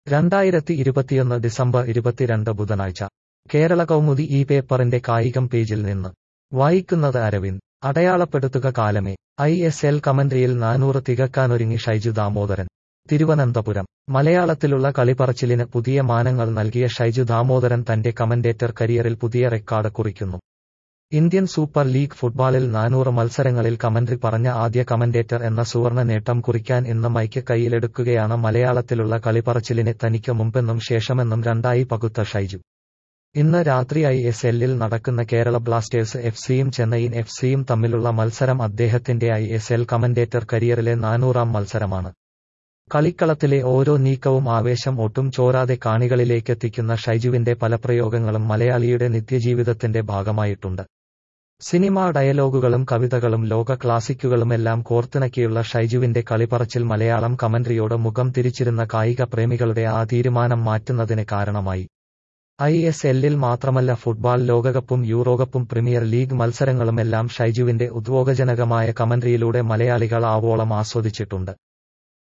രണ്ടായിരത്തി ഇരുപത്തിയൊന്ന് ഡിസംബർ ഇരുപത്തിരണ്ട് ബുധനാഴ്ച കേരള കൗമുദി ഈ പേപ്പറിന്റെ കായികം പേജിൽ നിന്ന് വായിക്കുന്നത് അരവിന്ദ് അടയാളപ്പെടുത്തുക കാലമേ ഐ എസ് എൽ കമന്ററിയിൽ നാനൂറ് തികക്കാനൊരുങ്ങി ഷൈജു ദാമോദരൻ തിരുവനന്തപുരം മലയാളത്തിലുള്ള കളിപ്പറച്ചിലിന് പുതിയ മാനങ്ങൾ നൽകിയ ഷൈജു ദാമോദരൻ തന്റെ കമന്റേറ്റർ കരിയറിൽ പുതിയ റെക്കോർഡ് കുറിക്കുന്നു ഇന്ത്യൻ സൂപ്പർ ലീഗ് ഫുട്ബോളിൽ നാനൂറ് മത്സരങ്ങളിൽ കമന്ററി പറഞ്ഞ ആദ്യ കമന്റേറ്റർ എന്ന സുവർണ നേട്ടം കുറിക്കാൻ ഇന്ന് മൈക്ക് കൈയിലെടുക്കുകയാണ് മലയാളത്തിലുള്ള കളിപ്പറച്ചിലിനെ തനിക്ക് മുമ്പെന്നും ശേഷമെന്നും രണ്ടായി പകുത്ത ഷൈജു ഇന്ന് രാത്രി ഐ എസ് എല്ലിൽ നടക്കുന്ന കേരള ബ്ലാസ്റ്റേഴ്സ് എഫ് സിയും ചെന്നൈയിൻ എഫ് സിയും തമ്മിലുള്ള മത്സരം അദ്ദേഹത്തിന്റെ ഐ എസ് എൽ കമന്റേറ്റർ കരിയറിലെ നാനൂറാം മത്സരമാണ് കളിക്കളത്തിലെ ഓരോ നീക്കവും ആവേശം ഒട്ടും ചോരാതെ കാണികളിലേക്കെത്തിക്കുന്ന ഷൈജുവിന്റെ പല പ്രയോഗങ്ങളും മലയാളിയുടെ നിത്യജീവിതത്തിന്റെ ഭാഗമായിട്ടുണ്ട് സിനിമാ ഡയലോഗുകളും കവിതകളും ലോക ക്ലാസിക്കുകളുമെല്ലാം കോർത്തിണക്കിയുള്ള ഷൈജുവിന്റെ കളിപ്പറച്ചിൽ മലയാളം കമന്ററിയോട് മുഖം തിരിച്ചിരുന്ന കായിക പ്രേമികളുടെ ആ തീരുമാനം മാറ്റുന്നതിന് കാരണമായി ഐ എസ് എല്ലിൽ മാത്രമല്ല ഫുട്ബോൾ ലോകകപ്പും യൂറോകപ്പും പ്രീമിയർ ലീഗ് മത്സരങ്ങളുമെല്ലാം ഷൈജുവിന്റെ ഉദ്വേഗജനകമായ കമന്ററിയിലൂടെ മലയാളികൾ ആവോളം ആസ്വദിച്ചിട്ടുണ്ട്